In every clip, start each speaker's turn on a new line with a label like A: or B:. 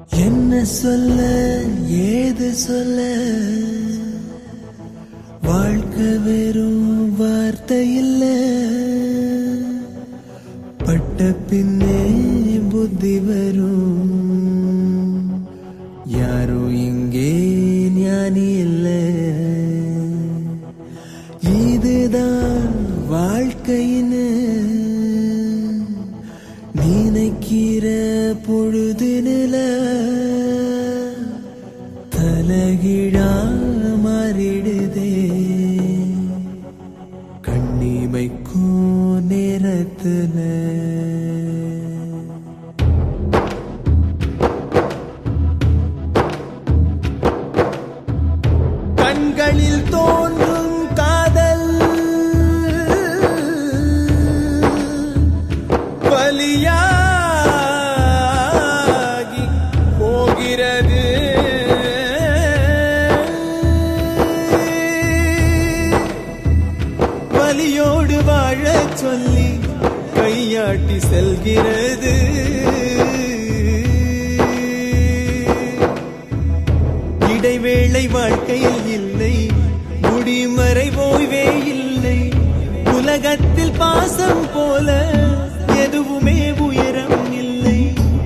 A: என்ன சொல்ல ஏது சொல்ல வாழ்க்கை வெறும் வார்த்தை இல்ல பட்ட பின்னே புத்தி வரும் யாரோ இங்கே ஞானி இல்ல இதுதான் வாழ்க்கைன்னு நினைக்கிற பொழுதுல தலகிழா மாறிடுதே கண்ணிமைக்கும் நேரத்துல கண்களில் தோன்றும் காதல் பலியாகி போகிறது வலியோடு வாழச் சொல்லி கையாட்டி செல்கிறது இடைவேளை வாழ்க்கையில் இல்லை முடிமறை ஓய்வே இல்லை உலகத்தில் பாசம் போல எதுவுமே உயரம் இல்லை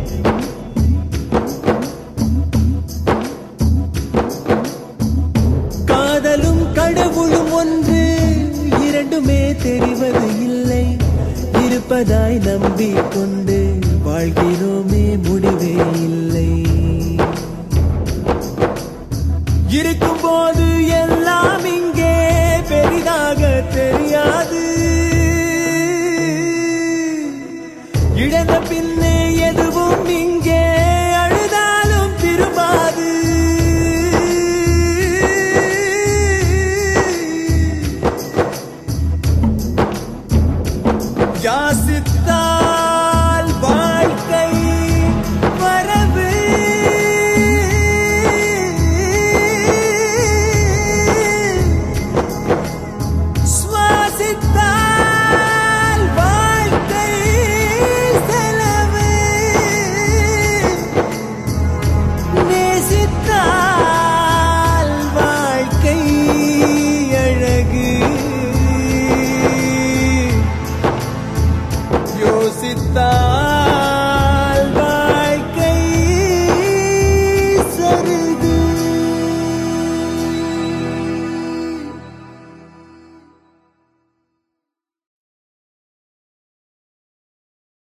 A: காதலும் கடவுளும் ஒன்று இரண்டுமே தெரிவது இல்லை இருப்பதாய் நம்பிக்கொண்டு வாழ்கிறோமே முடிவே இல்லை இருக்கும்போது எல்லாம் இங்கே பெரிதாக தெரியாது இழந்த பின்னே எதுவும் இங்கே அழுதாலும் திரும்பாது யாசித்தால் வாழ்க்கை வரவு சுவாசித்தால் வாழ்க்கை செலவு நேசித்தால் வாழ்க்கை அழகு யோசித்தால்